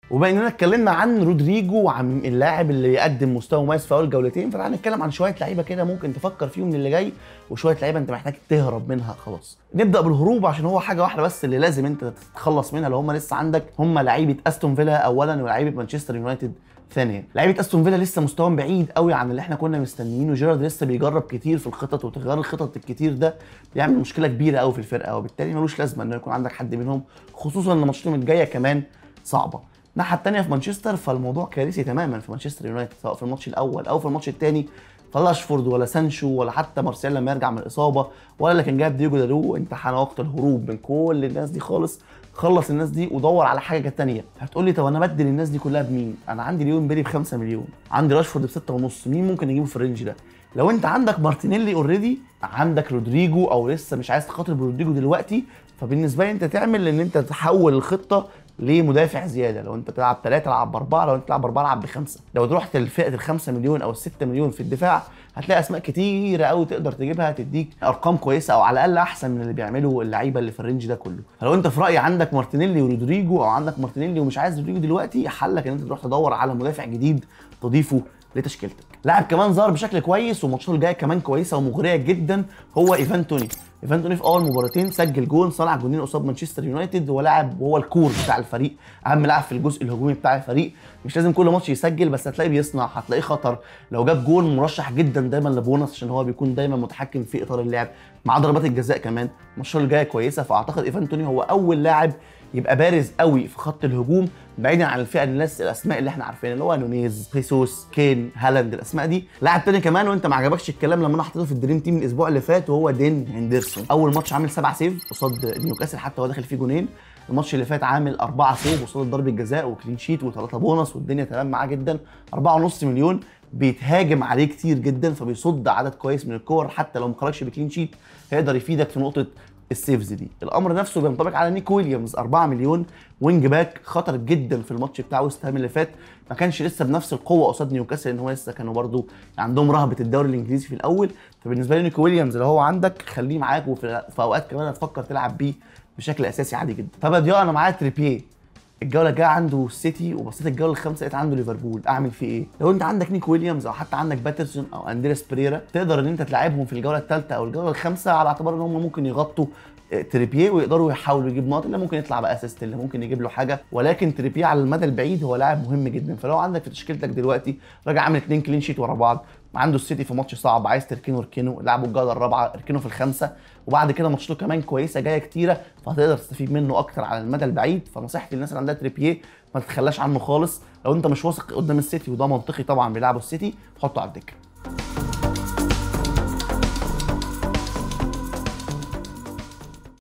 وبما اننا اتكلمنا عن رودريجو وعن اللاعب اللي يقدم مستوى مميز في اول جولتين فتعالى نتكلم عن شويه لعيبه كده ممكن تفكر فيهم من اللي جاي وشويه لعيبه انت محتاج تهرب منها خلاص نبدا بالهروب عشان هو حاجه واحده بس اللي لازم انت تتخلص منها لو هم لسه عندك هم لعيبه استون فيلا اولا ولاعيبه مانشستر يونايتد ثانيا لعيبه استون فيلا لسه مستواهم بعيد قوي عن اللي احنا كنا مستنيينه جيرارد لسه بيجرب كتير في الخطط وتغيير الخطط الكتير ده بيعمل مشكله كبيره قوي في الفرقه وبالتالي ملوش لازمه انه يكون عندك حد منهم خصوصا ان ماتشاتهم الجايه كمان صعبه الناحيه الثانيه في مانشستر فالموضوع كارثي تماما في مانشستر يونايتد سواء في الماتش الاول او في الماتش الثاني فلاشفورد ولا سانشو ولا حتى مارسيال لما يرجع من الاصابه ولا اللي كان جايب ديجو دالو انت حان وقت الهروب من كل الناس دي خالص خلص الناس دي ودور على حاجه تانية هتقول لي طب انا بدل الناس دي كلها بمين انا عندي ليون بيري ب 5 مليون عندي راشفورد ب 6 ونص مين ممكن اجيبه في الرينج ده لو انت عندك مارتينيلي اوريدي عندك رودريجو او لسه مش عايز تخاطر برودريجو دلوقتي فبالنسبه لي انت تعمل ان انت تحول الخطه لمدافع زياده لو انت بتلعب ثلاثه العب باربعه لو انت بتلعب باربعه العب بخمسه لو رحت لفئه ال 5 مليون او ال 6 مليون في الدفاع هتلاقي اسماء كتيره قوي تقدر تجيبها تديك ارقام كويسه او على الاقل احسن من اللي بيعمله اللعيبه اللي في الرينج ده كله فلو انت في رايي عندك مارتينيلي ورودريجو او عندك مارتينيلي ومش عايز رودريجو دلوقتي حلك ان انت تروح تدور على مدافع جديد تضيفه لتشكيلتك لاعب كمان ظهر بشكل كويس وماتشاته الجايه كمان كويسه ومغريه جدا هو ايفان توني ايفان توني في اول مباراتين سجل جول صنع جولين قصاد مانشستر يونايتد وهو لاعب وهو الكور بتاع الفريق اهم لاعب في الجزء الهجومي بتاع الفريق مش لازم كل ماتش يسجل بس هتلاقيه بيصنع هتلاقيه خطر لو جاب جول مرشح جدا دايما لبونص عشان هو بيكون دايما متحكم في اطار اللعب مع ضربات الجزاء كمان ماتشاته الجايه كويسه فاعتقد ايفان توني هو اول لاعب يبقى بارز قوي في خط الهجوم بعيدا عن الفئه الناس الاسماء اللي احنا عارفينها اللي هو نونيز خيسوس كين هالاند الاسماء دي لاعب تاني كمان وانت ما عجبكش الكلام لما انا حطيته في الدريم تيم الاسبوع اللي فات وهو دين هندرسون اول ماتش عامل سبعة سيف قصاد نيوكاسل حتى هو داخل فيه جونين الماتش اللي فات عامل أربعة سيف قصاد ضربة جزاء وكلين شيت وثلاثة بونص والدنيا تمام معاه جدا أربعة ونص مليون بيتهاجم عليه كتير جدا فبيصد عدد كويس من الكور حتى لو ما خرجش بكلين شيت هيقدر يفيدك في نقطة السيفز دي الامر نفسه بينطبق على نيكو ويليامز 4 مليون وينج باك خطر جدا في الماتش بتاع ويست هام اللي فات ما كانش لسه بنفس القوه قصاد نيوكاسل ان هو لسه كانوا برضو عندهم رهبه الدوري الانجليزي في الاول فبالنسبه لي نيكو ويليامز لو هو عندك خليه معاك وفي في اوقات كمان هتفكر تلعب بيه بشكل اساسي عادي جدا فبديو انا معايا تريبيه الجوله الجايه عنده السيتي وبصيت الجوله الخامسه لقيت عنده ليفربول اعمل فيه ايه لو انت عندك نيك ويليامز او حتى عندك باترسون او اندريس بريرا تقدر ان انت تلعبهم في الجوله الثالثه او الجوله الخامسه على اعتبار ان هم ممكن يغطوا تريبيه ويقدروا يحاولوا يجيب نقط اللي ممكن يطلع باسيست اللي ممكن يجيب له حاجه ولكن تريبيه على المدى البعيد هو لاعب مهم جدا فلو عندك في تشكيلتك دلوقتي راجع عامل اثنين كلين شيت ورا بعض عنده السيتي في ماتش صعب عايز تركنه اركنه لعبه الجوله الرابعه اركنه في الخامسه وبعد كده ماتشاته كمان كويسه جايه كتيره فهتقدر تستفيد منه اكتر على المدى البعيد فنصيحتي للناس اللي عندها تريبيه ما تتخلاش عنه خالص لو انت مش واثق قدام السيتي وده منطقي طبعا بيلعبوا السيتي حطه على الدكه